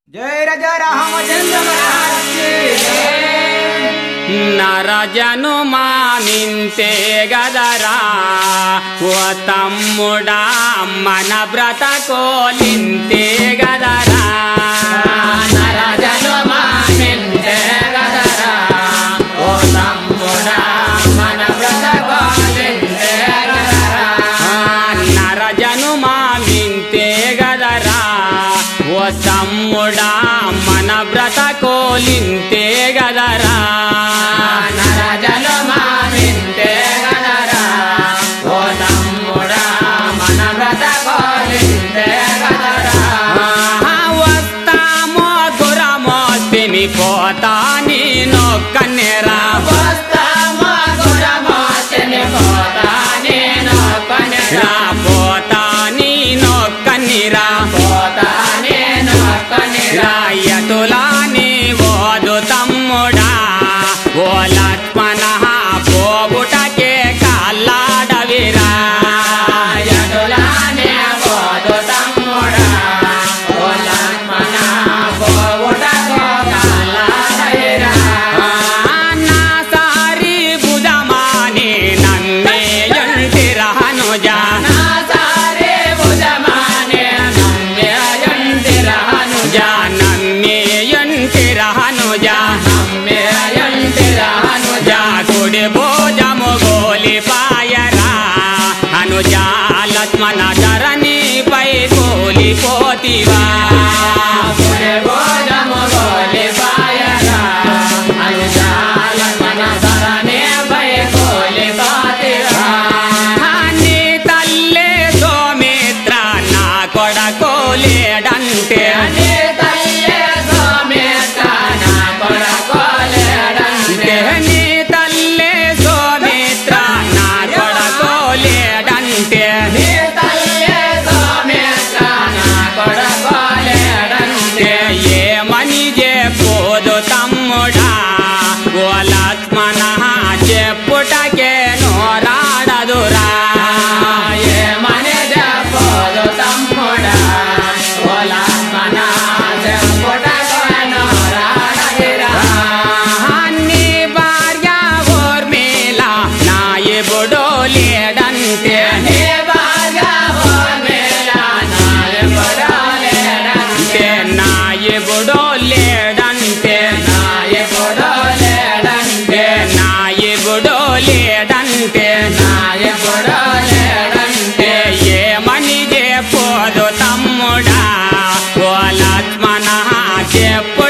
జయ రజ రామచంద్ర మహారాజ్ కి జై. నరజను మామింతే గదరా ఓ తమ్ముడా మన బ్రతకోలింతే గదరా నరజను మామింతే గదరా ఓ తమ్ముడా మన బ్రతకోలింతే గదరా నరజను మామింతే గదరా ఓ తమ్ముడా మన బ్రతకోలింతే గదరా నరజను మామింతే గదరా ఓ తమ్ముడా మన బ్రతకోలింతే గదరా వస్తామో గురమో తినిపోతా నేనొక్కనేరా వస్తామో గురమో తినిపోతా నేనొక్కనేరా పోతా నేనొక్కనిరా పోతా నేనొక్కనిరా ఎటులాని ఓదు తమ్ముడా ఓ లక్ష్మణ పోగుటకే కాళ్ళాడవిరా ఎటులాని ఓదు తమ్ముడా ఓ లక్ష్మణ పోగుటకే కాళ్ళాడవిరా నా సారి బుధమాని నన్నే ఎంటిరహను జానా సారే బుధమాని నన్నే ఎంటిరహను జానమ్మే ఎంటిరహను జానమ్మే ఎంటిరహను జా కుడి భోజము గోలి పాయరా అనుజా లక్ష్మణ ధరణిపై కోలిపోతివా కుడి భోజము గోలి పాయరా అనుజా లక్ష్మణ ధరణిపై కోలిపోతివా నీ తల్లే సోమిత్ర నా కొడకోలేడంటే నీ తల్లే సోమిత్ర నా కొడకోలేడంటే నీ తల్లే సోమిత్ర నా కొడకోలేడంటే నీ తల్లే సోమిత్ర నా కొడకోలేడంటే ఏమని చెప్పోదు తమ్ముడా ఓ లక్ష్మణ చెప్పుటకే నోరాడదురా ఏమని చెప్పోదు తమ్ముడా ఓ లక్ష్మణ చెప్పుటకే నోరాడదురా నీ భార్య ఊర్మిళ నా ఎబుడో లేడంటే నీ భార్య ఊర్మిళ నా ఎబుడో లేడంటే నా ఎబుడో లేడంటే నా ఎబుడో లేడంటే నా ఎబుడో లేడంటే నా ఎబుడో లేడంటే ఏమని చెప్పోదు తమ్ముడా ఓ లక్ష్మణ చెప్పు